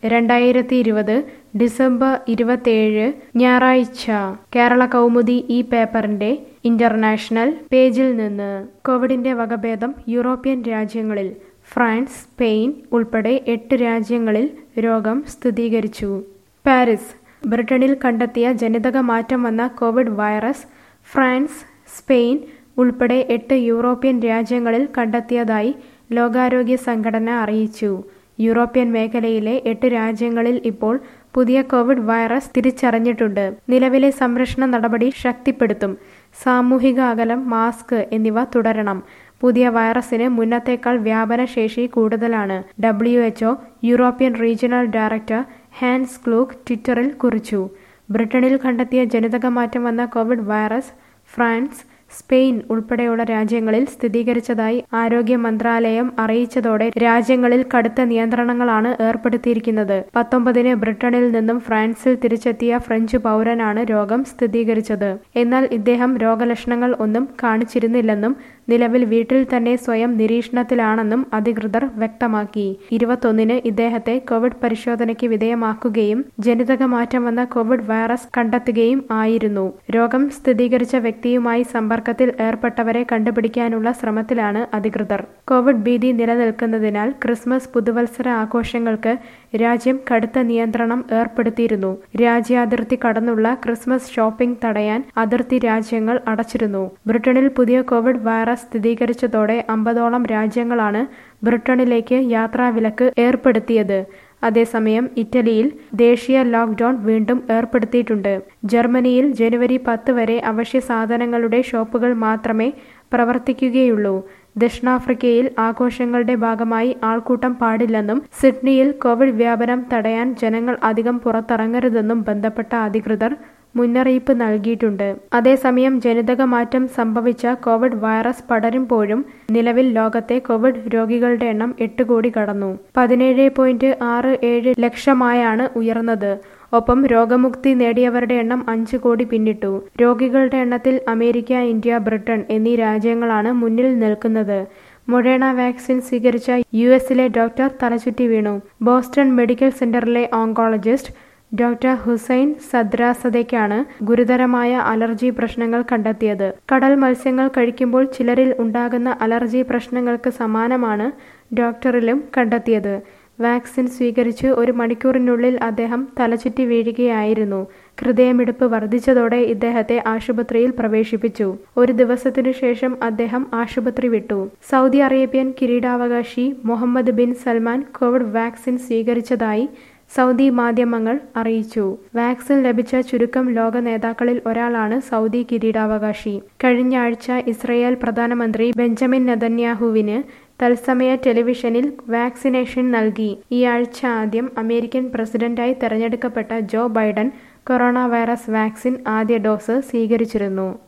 രണ്ടായിരത്തി ഇരുപത് ഡിസംബർ ഇരുപത്തേഴ് ഞായറാഴ്ച കേരള കൗമുദി ഈ പേപ്പറിന്റെ ഇന്റർനാഷണൽ പേജിൽ നിന്ന് കോവിഡിന്റെ വകഭേദം യൂറോപ്യൻ രാജ്യങ്ങളിൽ ഫ്രാൻസ് സ്പെയിൻ ഉൾപ്പെടെ എട്ട് രാജ്യങ്ങളിൽ രോഗം സ്ഥിരീകരിച്ചു പാരീസ് ബ്രിട്ടനിൽ കണ്ടെത്തിയ ജനിതക മാറ്റം വന്ന കോവിഡ് വൈറസ് ഫ്രാൻസ് സ്പെയിൻ ഉൾപ്പെടെ എട്ട് യൂറോപ്യൻ രാജ്യങ്ങളിൽ കണ്ടെത്തിയതായി ലോകാരോഗ്യ സംഘടന അറിയിച്ചു യൂറോപ്യൻ മേഖലയിലെ എട്ട് രാജ്യങ്ങളിൽ ഇപ്പോൾ പുതിയ കോവിഡ് വൈറസ് തിരിച്ചറിഞ്ഞിട്ടുണ്ട് നിലവിലെ സംരക്ഷണ നടപടി ശക്തിപ്പെടുത്തും സാമൂഹിക അകലം മാസ്ക് എന്നിവ തുടരണം പുതിയ വൈറസിന് മുന്നത്തേക്കാൾ വ്യാപന ശേഷി കൂടുതലാണ് W H O European regional director Hans Kluge ട്വിറ്ററിൽ കുറിച്ചു ബ്രിട്ടനിൽ കണ്ടെത്തിയ ജനിതക മാറ്റം വന്ന കോവിഡ് വൈറസ് ഫ്രാൻസ് സ്പെയിൻ ഉൾപ്പെടെയുള്ള രാജ്യങ്ങളിൽ സ്ഥിരീകരിച്ചതായി ആരോഗ്യ മന്ത്രാലയം അറിയിച്ചതോടെ രാജ്യങ്ങളിൽ കടുത്ത നിയന്ത്രണങ്ങളാണ് ഏർപ്പെടുത്തിയിരിക്കുന്നത് പത്തൊമ്പതിന് ബ്രിട്ടനിൽ നിന്നും ഫ്രാൻസിൽ തിരിച്ചെത്തിയ ഫ്രഞ്ച് പൗരനാണ് രോഗം സ്ഥിരീകരിച്ചത് എന്നാൽ ഇദ്ദേഹം രോഗലക്ഷണങ്ങൾ ഒന്നും കാണിച്ചിരുന്നില്ലെന്നും നിലവിൽ വീട്ടിൽ തന്നെ സ്വയം നിരീക്ഷണത്തിലാണെന്നും അധികൃതർ വ്യക്തമാക്കി ഇരുപത്തൊന്നിന് ഇദ്ദേഹത്തെ കോവിഡ് പരിശോധനയ്ക്ക് വിധേയമാക്കുകയും ജനിതക മാറ്റം വന്ന കോവിഡ് വൈറസ് കണ്ടെത്തുകയും ആയിരുന്നു രോഗം സ്ഥിരീകരിച്ച വ്യക്തിയുമായി സമ്പർക്കത്തിൽ ഏർപ്പെട്ടവരെ കണ്ടുപിടിക്കാനുള്ള ശ്രമത്തിലാണ് അധികൃതർ കോവിഡ് ഭീതി നിലനിൽക്കുന്നതിനാൽ ക്രിസ്മസ് പുതുവത്സര ആഘോഷങ്ങൾക്ക് രാജ്യം കടുത്ത നിയന്ത്രണം ഏർപ്പെടുത്തിയിരുന്നു രാജ്യാതിർത്തി കടന്നുള്ള ക്രിസ്മസ് ഷോപ്പിംഗ് തടയാൻ അതിർത്തി രാജ്യങ്ങൾ അടച്ചിരുന്നു ബ്രിട്ടനിൽ പുതിയ കോവിഡ് വൈറസ് സ്ഥിരീകരിച്ചതോടെ അമ്പതോളം രാജ്യങ്ങളാണ് ബ്രിട്ടനിലേക്ക് യാത്രാവിലക്ക് ഏർപ്പെടുത്തിയത് അതേസമയം ഇറ്റലിയിൽ ദേശീയ ലോക്ക്ഡൌൺ വീണ്ടും ഏർപ്പെടുത്തിയിട്ടുണ്ട് ജർമ്മനിയിൽ ജനുവരി പത്ത് വരെ അവശ്യ സാധനങ്ങളുടെ ഷോപ്പുകൾ മാത്രമേ പ്രവർത്തിക്കുകയുള്ളൂ ദക്ഷിണാഫ്രിക്കയിൽ ആഘോഷങ്ങളുടെ ഭാഗമായി ആൾക്കൂട്ടം പാടില്ലെന്നും സിഡ്നിയിൽ കോവിഡ് വ്യാപനം തടയാൻ ജനങ്ങൾ അധികം പുറത്തിറങ്ങരുതെന്നും ബന്ധപ്പെട്ട അധികൃതർ മുന്നറിയിപ്പ് നൽകിയിട്ടുണ്ട് അതേസമയം ജനിതക മാറ്റം സംഭവിച്ച കോവിഡ് വൈറസ് പടരുമ്പോഴും നിലവിൽ ലോകത്തെ കോവിഡ് രോഗികളുടെ എണ്ണം എട്ട് കോടി കടന്നു പതിനേഴ് പോയിന്റ് ആറ് ഏഴ് ലക്ഷമായാണ് ഉയർന്നത് ഒപ്പം രോഗമുക്തി നേടിയവരുടെ എണ്ണം അഞ്ച് കോടി പിന്നിട്ടു രോഗികളുടെ എണ്ണത്തിൽ അമേരിക്ക ഇന്ത്യ ബ്രിട്ടൻ എന്നീ രാജ്യങ്ങളാണ് മുന്നിൽ നിൽക്കുന്നത് മൊഡേണ വാക്സിൻ സ്വീകരിച്ച യു എസിലെ ഡോക്ടർ തലചുറ്റി വീണു ബോസ്റ്റൺ മെഡിക്കൽ സെന്ററിലെ ഓങ്കോളജിസ്റ്റ് ഡോക്ടർ ഹുസൈൻ സദ്രാസദയ്ക്കാണ് ഗുരുതരമായ അലർജി പ്രശ്നങ്ങൾ കണ്ടെത്തിയത് കടൽ മത്സ്യങ്ങൾ കഴിക്കുമ്പോൾ ചിലരിൽ ഉണ്ടാകുന്ന അലർജി പ്രശ്നങ്ങൾക്ക് സമാനമാണ് ഡോക്ടറിലും കണ്ടെത്തിയത് വാക്സിൻ സ്വീകരിച്ച് ഒരു മണിക്കൂറിനുള്ളിൽ അദ്ദേഹം തലചുറ്റി വീഴുകയായിരുന്നു ഹൃദയമിടിപ്പ് വർദ്ധിച്ചതോടെ ഇദ്ദേഹത്തെ ആശുപത്രിയിൽ പ്രവേശിപ്പിച്ചു ഒരു ദിവസത്തിനു ശേഷം അദ്ദേഹം ആശുപത്രി വിട്ടു സൗദി അറേബ്യൻ കിരീടാവകാശി Mohammed bin Salman Covid vaccine സ്വീകരിച്ചതായി സൗദി മാധ്യമങ്ങൾ അറിയിച്ചു വാക്സിൻ ലഭിച്ച ചുരുക്കം ലോക നേതാക്കളിൽ ഒരാളാണ് സൗദി കിരീടാവകാശി കഴിഞ്ഞ ആഴ്ച ഇസ്രയേൽ പ്രധാനമന്ത്രി ബെഞ്ചമിൻ നെതന്യാഹുവിന് തത്സമയ ടെലിവിഷനിൽ വാക്സിനേഷൻ നൽകി ഈ ആഴ്ച ആദ്യം അമേരിക്കൻ പ്രസിഡന്റായി തെരഞ്ഞെടുക്കപ്പെട്ട Joe Biden corona virus vaccine ആദ്യ ഡോസ് സ്വീകരിച്ചിരുന്നു